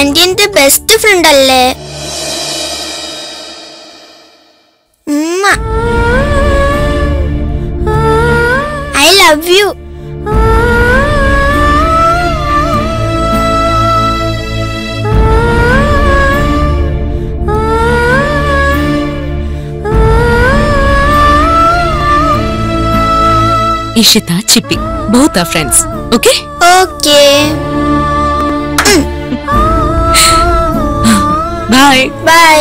anti എന്റെ best friend അല്ലേ ഉമ്മ I love you Ishita Chippi both are friends okay okay bye bye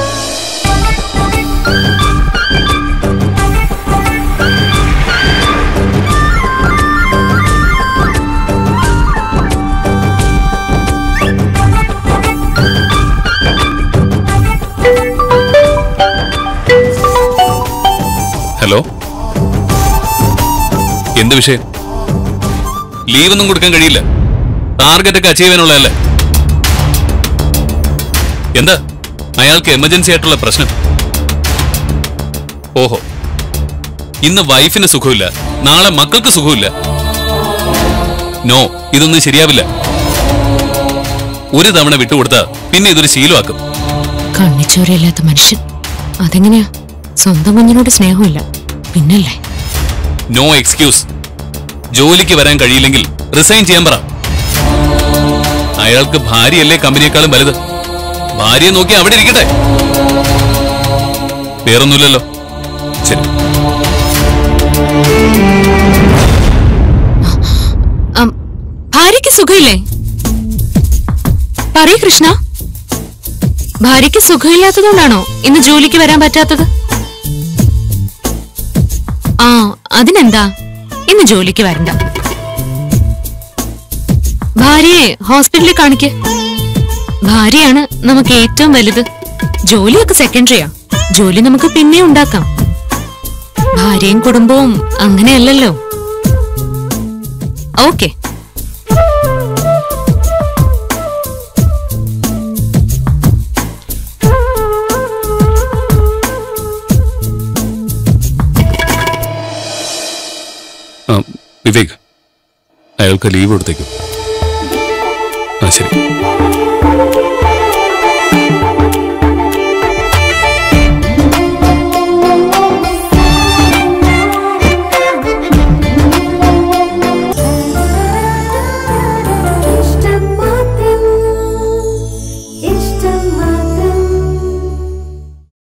hello എന്ത് വിഷയം ലീവ് ഒന്നും കൊടുക്കാൻ കഴിയില്ല ടാർഗറ്റ് ഒക്കെ അച്ചീവ് ചെയ്യാനുള്ളതല്ലേ എന്താ അയാൾക്ക് എമർജൻസി ആയിട്ടുള്ള പ്രശ്നം ഓഹോ ഇന്ന് വൈഫിന് സുഖമില്ല നാളെ മക്കൾക്ക് സുഖമില്ല നോ ഇതൊന്നും ശരിയാവില്ല ഒരു തവണ വിട്ടുകൊടുത്താ പിന്നെ ഇതൊരു ശീലമാക്കും കണ്ണിച്ചോരയില്ലാത്ത മനുഷ്യൻ അതെങ്ങനെയാ സ്വന്തം കുഞ്ഞിനോട് സ്നേഹമില്ല പിന്നല്ലേ നോ എക്സ്ക്യൂസ് ജോലിക്ക് വരാൻ കഴിയില്ലെങ്കിൽ റിസൈൻ ചെയ്യാൻ പറ അയാൾക്ക് ഭാര്യയല്ലേ കമ്പനിയെക്കാളും വലുത് ഭാര്യയെ നോക്കി അവിടെ ഇരിക്കട്ടെ വേറൊന്നുമില്ലല്ലോ ശരി അം, ഭാര്യയ്ക്ക് സുഖമില്ലേ പറയൂ കൃഷ്ണ ഭാര്യയ്ക്ക് സുഖമില്ലാത്തതുകൊണ്ടാണോ ഇന്ന് ജോലിക്ക് വരാൻ പറ്റാത്തത് ആ അതിനെന്താ ഇന്ന് ജോലിക്ക് വരണ്ട ഭാര്യയെ ഹോസ്പിറ്റലിൽ കാണിക്ക് ഭാര്യയാണ് നമുക്ക് ഏറ്റവും വലുത് ജോലിയൊക്കെ സെക്കൻഡറിയാ ജോലി നമുക്ക് പിന്നെ ഉണ്ടാക്കാം ഭാര്യയും കുടുംബവും അങ്ങനെയല്ലല്ലോ ഓക്കെ ആ, വിവേക് അയാൾക്ക് ലീവ് കൊടുത്തേക്കും ആ ശരി